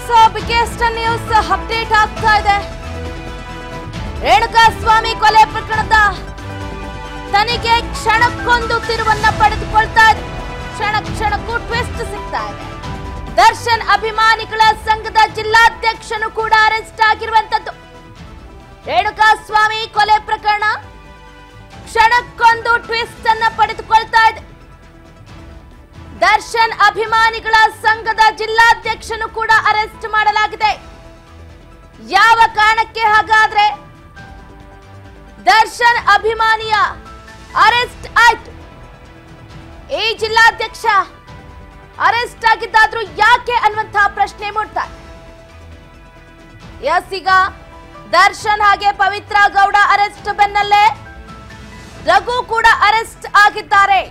S biggest news update ಆಗ್ತಾ ಇದೆ ರೇಣುಕಾ ಸ್ವಾಮಿ ಕೊಲೆ ಪ್ರಕರಣದ ತನಿಖೆ ಕ್ಷಣಕ್ಕೊಂದು ತಿರುವನ್ನ ಪಡೆದುಕೊಳ್ತಾ ಇದೆ ಕ್ಷಣ ಕ್ಷಣಕ್ಕೂ ಟ್ವಿಸ್ಟ್ ಸಿಗ್ತಾ ಇದೆ ದರ್ಶನ್ ಅಭಿಮಾನಿಗಳ ಸಂಘದ ಜಿಲ್ಲಾಧ್ಯಕ್ಷನು ಕೂಡ ಅರೆಸ್ಟ್ ಆಗಿರುವಂತದ್ದು ರೇಣುಕಾ ಸ್ವಾಮಿ ಕೊಲೆ ಪ್ರಕರಣ ಕ್ಷಣಕ್ಕೊಂದು ಟ್ವಿಸ್ಟ್ ಅನ್ನ ಪಡೆದುಕೊಳ್ತಾ ಇದೆ ದರ್ಶನ್ ಅಭಿಮಾನಿಗಳ ಸಂಘದ ಜಿಲ್ಲಾಧ್ಯಕ್ಷನು ಕೂಡ ಅರೆಸ್ಟ್ ಮಾಡಲಾಗಿದೆ ಯಾವ ಕಾರಣಕ್ಕೆ ಹಾಗಾದ್ರೆ ದರ್ಶನ್ ಅಭಿಮಾನಿಯ ಅರೆಸ್ಟ್ ಆಯ್ತು ಈ ಜಿಲ್ಲಾಧ್ಯಕ್ಷ ಅರೆಸ್ಟ್ ಆಗಿದ್ದಾದ್ರೂ ಯಾಕೆ ಅನ್ನುವಂತಹ ಪ್ರಶ್ನೆ ಮೂಡ್ತಾ ಇದೆ. ಎಸ್ ಈಗ ದರ್ಶನ್ ಹಾಗೆ ಪವಿತ್ರ ಗೌಡ ಅರೆಸ್ಟ್ ಬೆನ್ನಲ್ಲೇ ರಘು ಕೂಡ ಅರೆಸ್ಟ್ ಆಗಿದ್ದಾರೆ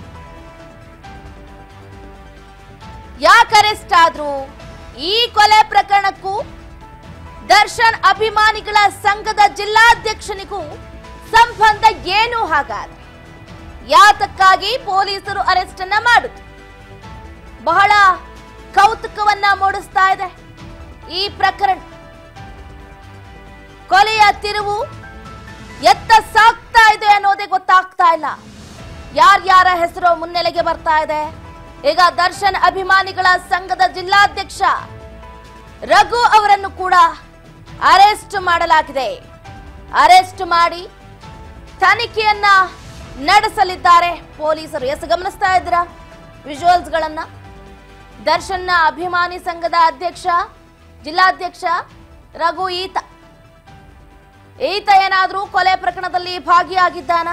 ಯಾಕೆ ಅರೆಸ್ಟ್ ಆದ್ರು ಈ ಕೊಲೆ ಪ್ರಕರಣಕ್ಕೂ ದರ್ಶನ್ ಅಭಿಮಾನಿಗಳ ಸಂಘದ ಜಿಲ್ಲಾಧ್ಯಕ್ಷನಿಗೂ ಸಂಬಂಧ ಏನು ಹಾಗಾದ್ರೆ ಯಾತಕ್ಕಾಗಿ ಪೊಲೀಸರು ಅರೆಸ್ಟ್ ಅನ್ನ ಮಾಡುದು ಬಹಳ ಕೌತುಕವನ್ನ ಮೂಡಿಸ್ತಾ ಇದೆ ಈ ಪ್ರಕರಣ ಕೊಲೆಯ ತಿರುವು ಎತ್ತ ಸಾಗ್ತಾ ಇದೆ ಅನ್ನೋದೇ ಗೊತ್ತಾಗ್ತಾ ಇಲ್ಲ ಯಾರ್ಯಾರ ಹೆಸರು ಮುನ್ನೆಲೆಗೆ ಬರ್ತಾ ಇದೆ ಈಗ ದರ್ಶನ್ ಅಭಿಮಾನಿಗಳ ಸಂಘದ ಜಿಲ್ಲಾಧ್ಯಕ್ಷ ರಘು ಅವರನ್ನು ಕೂಡ ಅರೆಸ್ಟ್ ಮಾಡಲಾಗಿದೆ ಅರೆಸ್ಟ್ ಮಾಡಿ ತನಿಖೆಯನ್ನ ನಡೆಸಲಿದ್ದಾರೆ ಪೊಲೀಸರು ಎಸ್ ಗಮನಿಸ್ತಾ ಇದ್ದೀರಾ ವಿಜುವಲ್ಸ್ ಗಳನ್ನ ದರ್ಶನ್ನ ಅಭಿಮಾನಿ ಸಂಘದ ಅಧ್ಯಕ್ಷ ಜಿಲ್ಲಾಧ್ಯಕ್ಷ ರಘು ಈತ ಈತ ಏನಾದ್ರೂ ಕೊಲೆ ಪ್ರಕರಣದಲ್ಲಿ ಭಾಗಿಯಾಗಿದ್ದಾನ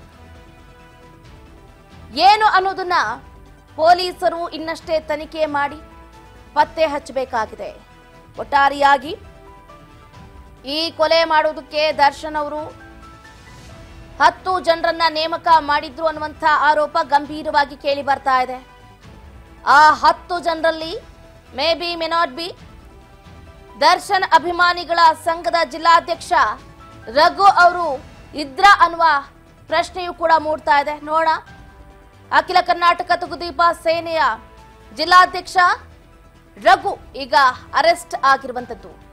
ಏನು ಅನ್ನೋದನ್ನ ಪೊಲೀಸರು ಇನ್ನಷ್ಟೇ ತನಿಖೆ ಮಾಡಿ ಪತ್ತೆ ಹಚ್ಚಬೇಕಾಗಿದೆ ಒಟ್ಟಾರೆಯಾಗಿ ಈ ಕೊಲೆ ಮಾಡುವುದಕ್ಕೆ ದರ್ಶನ್ ಅವರು ಹತ್ತು ಜನರನ್ನ ನೇಮಕ ಮಾಡಿದ್ರು ಅನ್ನುವಂಥ ಆರೋಪ ಗಂಭೀರವಾಗಿ ಕೇಳಿ ಬರ್ತಾ ಇದೆ ಆ ಹತ್ತು ಜನರಲ್ಲಿ may be may not be Darshan ಅಭಿಮಾನಿಗಳ ಸಂಘದ ಜಿಲ್ಲಾಧ್ಯಕ್ಷ ರಘು ಅವರು ಇದ್ರ ಅನ್ನುವ ಪ್ರಶ್ನೆಯೂ ಕೂಡ ಮೂಡ್ತಾ ಇದೆ ನೋಡ ಅಖಿಲ ಕರ್ನಾಟಕ ತುಗುದೀಪ ಸೇನೆಯ ಜಿಲ್ಲಾಧ್ಯಕ್ಷ ರಘು ಈಗ ಅರೆಸ್ಟ್ ಆಗಿರುವಂತದ್ದು